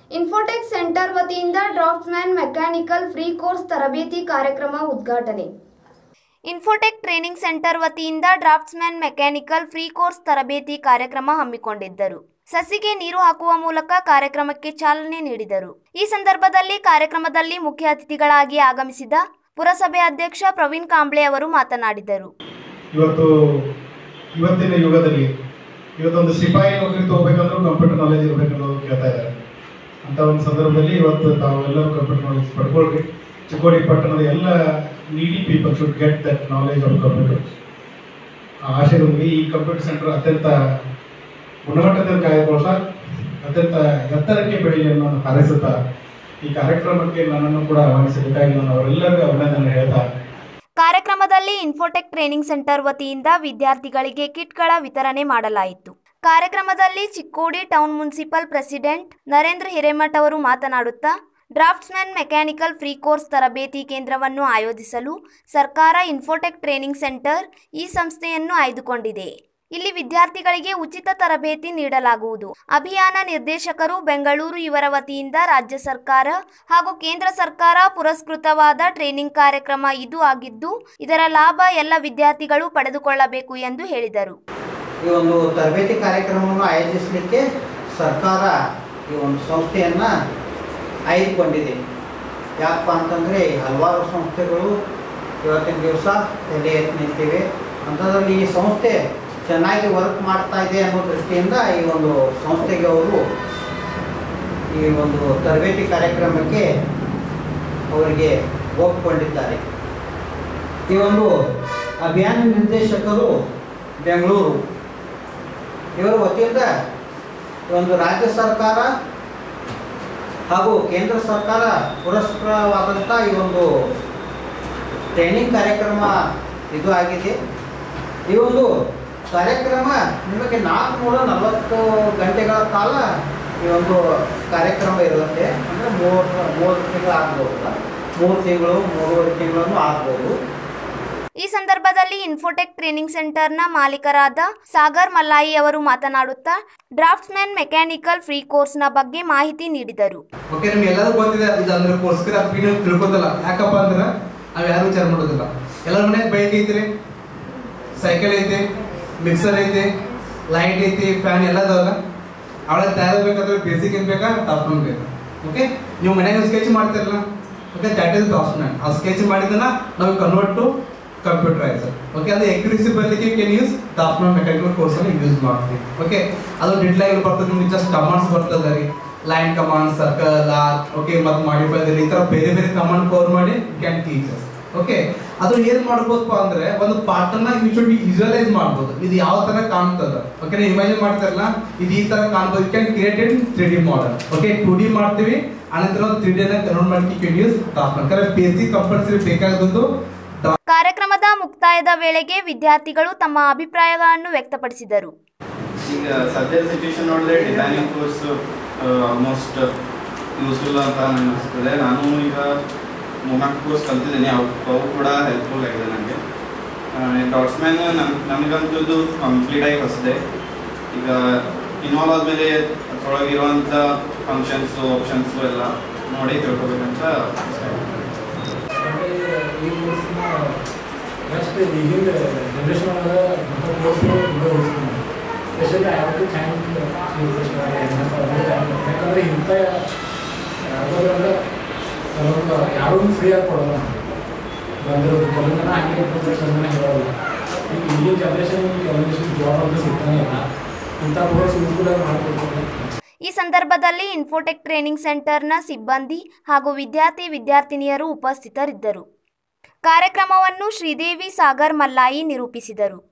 Infotech centre ವತಿಯಿಂದ ಡ್ರಾಫ್ಟ್ಸ್ಮ್ಯಾನ್ mechanical free course ತರಬೇತಿ ಕಾರ್ಯಕ್ರಮ ಉದ್ಘಾಟನೆ ಇನ್ಫೋಟೆಕ್ ಟ್ರೈನಿಂಗ್ ಸೆಂಟರ್ ವತಿಯಿಂದ ಡ್ರಾಫ್ಟ್ಸ್ಮ್ಯಾನ್ ಮೆಕ್ಯಾನಿಕಲ್ ಫ್ರೀ ಕೋರ್ಸ್ ತರಬೇತಿ ಕಾರ್ಯಕ್ರಮ ಹಮ್ಮಿಕೊಂಡಿದ್ದರು ಸಸಿಗೆ ನೀರು ಹಾಕುವ ಮೂಲಕ ಕಾರ್ಯಕ್ರಮಕ್ಕೆ ಚಾಲನೆ ನೀಡಿದರು ಈ ಸಂದರ್ಭದಲ್ಲಿ ಕಾರ್ಯಕ್ರಮದಲ್ಲಿ ಮುಖ್ಯ ಅತಿಥಿಗಳಾಗಿ ಆಗಮಿಸಿದ ಪುರಸಭೆ ಅಧ್ಯಕ್ಷ ಪ್ರವೀಣ್ ಕಾಂಬ್ಳೆ ಅವರು ಮಾತನಾಡಿದರು ಇವತ್ತು ಇವತ್ತಿನ ಯುಗದಲ್ಲಿ ಇವತ್ತೊಂದು ಸಿಪಾಯಿ ನೌಕರಿ ತಗೋಬೇಕಂದ್ರೂ ಕಂಪ್ಯೂಟರ್ ನಾಲೆಜ್ ಇರಬೇಕು ಅನ್ನೋದು ಕೇಳ್ತಾ ಇದ್ದಾರೆ ಅಂತ ಒಂದು ಸಂದರ್ಭದಲ್ಲಿ ಇವತ್ತು ತಾವೆಲ್ಲರೂ ಕಂಪ್ಯೂಟರ್ ನಾಲೆಜ್ ಪಡ್ಕೊಳ್ರಿ ಚಿಕ್ಕೋಡಿ ಪಟ್ಟಣದ ಎಲ್ಲ ನೀಡಿ people should get that knowledge of computer ಆಶಯದೊಂದಿಗೆ ಈ ಕಂಪ್ಯೂಟರ್ ಸೆಂಟರ್ ಅತ್ಯಂತ ಗುಣಮಟ್ಟದಿಂದ ಕಾಯ್ದುಕೊಳ್ತಾ ಅತ್ಯಂತ ಎತ್ತರಕ್ಕೆ ಬೆಳೀಲಿ ಅನ್ನೋ ಹಾರೈಸುತ್ತಾ ಈ ಕಾರ್ಯಕ್ರಮಕ್ಕೆ ನನ್ನನ್ನು ಕೂಡ ಆಹ್ವಾನಿಸಿದ್ದಕ್ಕಾಗಿ ನಾನು ಅವರೆಲ್ಲರಿಗೂ ಅಭಿನಂದನೆ ಹೇಳ್ತಾ ಕಾರ್ಯಕ್ರಮದಲ್ಲಿ ಇನ್ಫೋಟೆಕ್ ಟ್ರೈನಿಂಗ್ ಸೆಂಟರ್ ವತಿಯಿಂದ ವಿದ್ಯಾರ್ಥಿಗಳಿಗೆ ಕಿಟ್ಗಳ ವಿತರಣೆ ಮಾಡಲಾಯಿತು ಕಾರ್ಯಕ್ರಮದಲ್ಲಿ Chikkodi town municipal president Narendra Hiremath ಅವರು ಮಾತನಾಡುತ್ತಾ ಡ್ರಾಫ್ಟ್ಸ್ಮ್ಯಾನ್ ಮೆಕ್ಯಾನಿಕಲ್ ಫ್ರೀ ಕೋರ್ಸ್ ತರಬೇತಿ ಕೇಂದ್ರವನ್ನು ಆಯೋಜಿಸಲು ಸರ್ಕಾರ ಇನ್ಫೋಟೆಕ್ ಟ್ರೈನಿಂಗ್ ಸೆಂಟರ್ ಈ ಸಂಸ್ಥೆಯನ್ನು ಆಯ್ದುಕೊಂಡಿದೆ ಇಲ್ಲಿ ವಿದ್ಯಾರ್ಥಿಗಳಿಗೆ ಉಚಿತ ತರಬೇತಿ ನೀಡಲಾಗುವುದು ಅಭಿಯಾನ ನಿರ್ದೇಶಕರು ಬೆಂಗಳೂರು ಇವರ ವತಿಯಿಂದ ರಾಜ್ಯ ಸರ್ಕಾರ ಹಾಗೂ ಕೇಂದ್ರ ಸರ್ಕಾರ ಪುರಸ್ಕೃತವಾದ ಟ್ರೈನಿಂಗ್ ಕಾರ್ಯಕ್ರಮ ಇದು ಆಗಿದ್ದು ಇದರ ಲಾಭ ಎಲ್ಲ ವಿದ್ಯಾರ್ಥಿಗಳು ಪಡೆದುಕೊಳ್ಳಬೇಕು ಎಂದು ಹೇಳಿದರು ಈ ಒಂದು ತರಬೇತಿ ಕಾರ್ಯಕ್ರಮವನ್ನು ಆಯೋಜಿಸಲಿಕ್ಕೆ ಸರ್ಕಾರ ಈ ಒಂದು ಸಂಸ್ಥೆಯನ್ನು ಆಯ್ದುಕೊಂಡಿದೆ ಯಾಕಪ್ಪ ಅಂತಂದರೆ ಹಲವಾರು ಸಂಸ್ಥೆಗಳು ಇವತ್ತಿನ ದಿವಸ ತಲೆ ಎತ್ತಿ ನಿಂತಿವೆ ಅಂಥದ್ರಲ್ಲಿ ಈ ಸಂಸ್ಥೆ ಚೆನ್ನಾಗಿ ವರ್ಕ್ ಮಾಡ್ತಾ ಇದೆ ಅನ್ನೋ ದೃಷ್ಟಿಯಿಂದ ಈ ಒಂದು ಸಂಸ್ಥೆಗೆ ಅವರು ಈ ಒಂದು ತರಬೇತಿ ಕಾರ್ಯಕ್ರಮಕ್ಕೆ ಅವರಿಗೆ ಒಪ್ಪಿಕೊಂಡಿದ್ದಾರೆ ಈ ಒಂದು ಅಭಿಯಾನ ನಿರ್ದೇಶಕರು ಬೆಂಗಳೂರು ಇವರ ವತಿಯಿಂದ ಈ ಒಂದು ರಾಜ್ಯ ಸರ್ಕಾರ ಹಾಗೂ ಕೇಂದ್ರ ಸರ್ಕಾರ ಪುರಸ್ಕೃತವಾದಂಥ ಈ ಒಂದು ಟ್ರೈನಿಂಗ್ ಕಾರ್ಯಕ್ರಮ ಇದು ಆಗಿದೆ ಈ ಒಂದು ಕಾರ್ಯಕ್ರಮ ನಿಮಗೆ ನಾಲ್ಕುನೂರ ನಲವತ್ತು ಗಂಟೆಗಳ ಕಾಲ ಈ ಒಂದು ಕಾರ್ಯಕ್ರಮ ಇರುತ್ತೆ ಅಂದರೆ ಮೂರು ಮೂರು ತಿಂಗಳು ಆಗ್ಬೋದು ಮೂರು ತಿಂಗಳು ಮೂರುವರೆ ತಿಂಗಳನ್ನು ಆಗ್ಬೋದು ಈ ಸಂದರ್ಭದಲ್ಲಿ ಇನ್ಫೋಟೆಕ್ ಟ್ರೈನಿಂಗ್ ಸೆಂಟರ್ನ ಮಾಲೀಕರಾದ ಸಾಗರ್ ಮಲ್ಲಾಯಿ ಅವರು ಮಾತನಾಡುತ್ತಾ ಡ್ರಾಫ್ಟ್ಸ್ಮ್ಯಾನ್ ಮೆಕ್ಯಾನಿಕಲ್ ಫ್ರೀ ಕೋರ್ಸ್ನ ಬಗ್ಗೆ ಮಾಹಿತಿ ನೀಡಿದರು ಓಕೆ ನಿಮ್ಗೆ ಎಲ್ಲರೂ ಗೊತ್ತಿದೆ ಇದು ಅಂದ್ರೆ ಕೋರ್ಸ್ಕರ ನೀವು ತಿಳ್ಕೊತಲ್ಲ ಯಾಕಪ್ಪ ಅಂದ್ರೆ ನಾವ್ ಯಾರು ವಿಚಾರ ಮಾಡೋದಿಲ್ಲ ಎಲ್ಲರ ಮನೆಗೆ ಬೈಕ್ ಐತ್ರಿ ಸೈಕಲ್ ಐತಿ ಮಿಕ್ಸರ್ ಐತಿ ಲೈಟ್ ಐತಿ ಫ್ಯಾನ್ ಎಲ್ಲ ಅದಾವಲ್ಲ ಅವಳ ತಯಾರಬೇಕಾದ್ರೆ ಬೇಸಿಕ್ ಏನ್ ಬೇಕಾ ಟಾಪ್ ಬೇಕು ಓಕೆ ನೀವು ಮನೆಯಾಗ ಸ್ಕೆಚ್ ಮಾಡ್ತಿರಲ್ಲ ಓಕೆ ದಟ್ ಇಸ್ ಡ್ರಾಫ್ಟ್ಸ್ಮ್ಯಾನ್ ಆ ಸ್ಕೆಚ್ ಮಾಡಿದನ್ನ ನಾವು ಕನ್ವರ್ಟ್ ಟು ಕಂಪ್ಯೂಟರೈಸರ್ ಓಕೆ ಅದು ಎಕ್ರಿಸಿ ಬರ್ಲಿಕ್ಕೆ can use draftsman mechanical course ಅನ್ನು ಯೂಸ್ ಮಾಡ್ತೀವಿ ಓಕೆ ಅದು ಡಿಟ್ಲೈನ್ ಬರ್ತದೆ ನಿಮ್ಗೆ ಜಸ್ಟ್ ಕಮಾಂಡ್ಸ್ ಬರ್ತದೆ re line command circle or okay ಮತ್ತೆ ಮಾಡಿಫೈ ಈ ತರ ಬೇರೆ ಬೇರೆ ಕಮಾಂಡ್ ಕವರ್ ಮಾಡಿ ಕ್ಯಾನ್ ಟೀಚರ್ಸ್ ಓಕೆ ಅದು ಏನ್ ಮಾಡ್ಬೋದಪ್ಪ ಅಂದ್ರೆ ಒಂದು ಪಾರ್ಟನ್ನ ಯು ಶುಡ್ ವಿಜುವಲೈಸ್ ಮಾಡ್ಬೋದು ಇದು ಯಾವ ತರ ಕಾಣ್ತದ ಓಕೆ ನೀವು ಇಮ್ಯಾಜಿನ್ ಮಾಡ್ತಾರಲ್ಲ ಇದು ಈ ತರ ಕಾಣ್ಬೋದು you can create in three D model okay two D ಮಾಡ್ತೀವಿ ಅನಂತರ ಒಂದು ತ್ರೀ ಡಿ ನ ಕನ್ವರ್ಟ್ ಮಾಡಿ can use draftsman basic compulsory ಬೇಕಾದದ್ದು ಕಾರ್ಯಕ್ರಮದ ಮುಕ್ತಾಯದ ವೇಳೆಗೆ ವಿದ್ಯಾರ್ಥಿಗಳು ತಮ್ಮ ಅಭಿಪ್ರಾಯಗಳನ್ನು ವ್ಯಕ್ತಪಡಿಸಿದರು ಈಗ ಸದ್ಯದ ಸಿಚುವೇಶನ್ ನೋಡಿದ್ರೆ ಡಿಸೈನಿಂಗ್ ಕೋರ್ಸ್ ಆಲ್ಮೋಸ್ಟ್ ಯೂಸ್ಫುಲ್ ಅಂತ ನನಗೆ ಅನಿಸ್ತದೆ ನಾನು ಈಗ ಮೂರ್ನಾಲ್ಕು ಕೋರ್ಸ್ ಕಲ್ತಿದ್ದೀನಿ ಅವು ಅವು ಕೂಡ ಹೆಲ್ಪ್ಫುಲ್ ಆಗಿದೆ ನನಗೆ ಡಾಟ್ಸ್ಮ್ಯಾನ್ ನನ್ ನನಗಂತೂ ಇದು ಕಂಪ್ಲೀಟ್ ಆಗಿ ಹೊಸದೆ ಈಗ ಇನ್ವಾಲ್ವ್ ಆದಮೇಲೆ ಅದ್ರೊಳಗಿರುವಂಥ ಫಂಕ್ಷನ್ಸು ಆಪ್ಷನ್ಸು ಎಲ್ಲ ನೋಡಿ ತಿಳ್ಕೊಬೇಕಂತ ಇಷ್ಟ ಆಗಿದೆ. ಈ ಕೋರ್ಸ್ನ ನೆಕ್ಸ್ಟ್ ಈಗಿನ ಜನ್ರೇಷನ್ ಒಳಗೆ ಇಂಥ course specially I have to thank ಯಾಕಂದರೆ ಇಂಥ ಯಾವುದಾದ್ರೆ ಕೆಲವೊಂದು ಯಾರೂ ಫ್ರೀಯಾಗಿ ಕೊಡೋಲ್ಲ ಬಂದಿರೋದು ಕೆಲವೊಂದು ಜನ ಹಂಗೆ ಸಂದನೆ ಹೇಳೋಲ್ಲ ಈಗ ಈಗಿನ ಜನ್ರೇಷನ್ ಕೆಲವೊಂದಿಷ್ಟು ಜಾಬ್ ಅಂತ ಸಿಗ್ತಾನೆ ಇಲ್ಲ ಇಂಥ ಕೋರ್ಸ್ ಯೂಸ್ಫುಲ್ಲಾಗಿ ಮಾಡಿಕೊಡ್ತಾರೆ ಈ ಸಂದರ್ಭದಲ್ಲಿ ಇನ್ಫೋಟೆಕ್ ಟ್ರೈನಿಂಗ್ ಸೆಂಟರ್ನ ಸಿಬ್ಬಂದಿ ಹಾಗೂ ವಿದ್ಯಾರ್ಥಿ ವಿದ್ಯಾರ್ಥಿನಿಯರು ಉಪಸ್ಥಿತರಿದ್ದರು ಕಾರ್ಯಕ್ರಮವನ್ನು ಶ್ರೀದೇವಿ ಸಾಗರ್ ಮಲ್ಲಾಯಿ ನಿರೂಪಿಸಿದರು